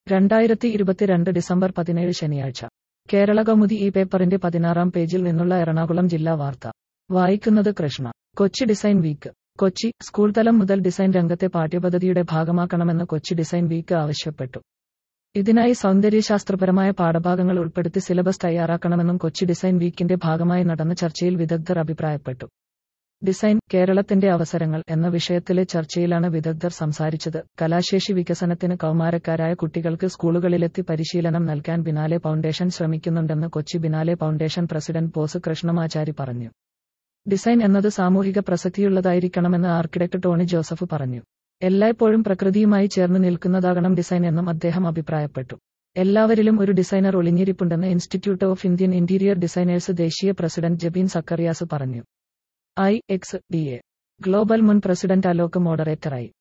രണ്ടായിരത്തി ഇരുപത്തിരണ്ട് ഡിസംബർ പതിനേഴ് ശനിയാഴ്ച കേരള കൗമുദി ഈ പേപ്പറിന്റെ പതിനാറാം പേജിൽ നിന്നുള്ള എറണാകുളം ജില്ലാ വാർത്ത വായിക്കുന്നത് Krishna Kochi design week Kochi school തലം മുതൽ ഡിസൈൻ രംഗത്തെ പാഠ്യപദ്ധതിയുടെ ഭാഗമാക്കണമെന്ന് കൊച്ചി ഡിസൈൻ വീക്ക് ആവശ്യപ്പെട്ടു ഇതിനായി സൗന്ദര്യശാസ്ത്രപരമായ പാഠഭാഗങ്ങൾ ഉൾപ്പെടുത്തി സിലബസ് തയ്യാറാക്കണമെന്നും കൊച്ചി ഡിസൈൻ വീക്കിന്റെ ഭാഗമായി നടന്ന ചർച്ചയിൽ വിദഗ്ധർ അഭിപ്രായപ്പെട്ടു ഡിസൈൻ കേരളത്തിന്റെ അവസരങ്ങൾ എന്ന വിഷയത്തിലെ ചർച്ചയിലാണ് വിദഗ്ധർ സംസാരിച്ചത് കലാശേഷി വികസനത്തിന് കൗമാരക്കാരായ കുട്ടികൾക്ക് സ്കൂളുകളിലെത്തി പരിശീലനം നൽകാൻ ബിനാലെ ഫൗണ്ടേഷൻ ശ്രമിക്കുന്നുണ്ടെന്ന് Kochi biennale foundation president Bose Krishnamachari പറഞ്ഞു ഡിസൈൻ എന്നത് സാമൂഹിക പ്രസക്തിയുള്ളതായിരിക്കണമെന്ന് ആർക്കിടെക്ട് ടോണി ജോസഫ് പറഞ്ഞു എല്ലായ്പ്പോഴും പ്രകൃതിയുമായി ചേർന്ന് നിൽക്കുന്നതാകണം ഡിസൈൻ എന്നും അദ്ദേഹം അഭിപ്രായപ്പെട്ടു എല്ലാവരിലും ഒരു ഡിസൈനർ ഒളിഞ്ഞിരിപ്പുണ്ടെന്ന് institute of Indian interior designers ദേശീയ പ്രസിഡന്റ് ജബീൻ സക്കറിയാസ് പറഞ്ഞു I X D A global മുൻ പ്രസിഡന്റ് അലോക് മോഡറേറ്ററായി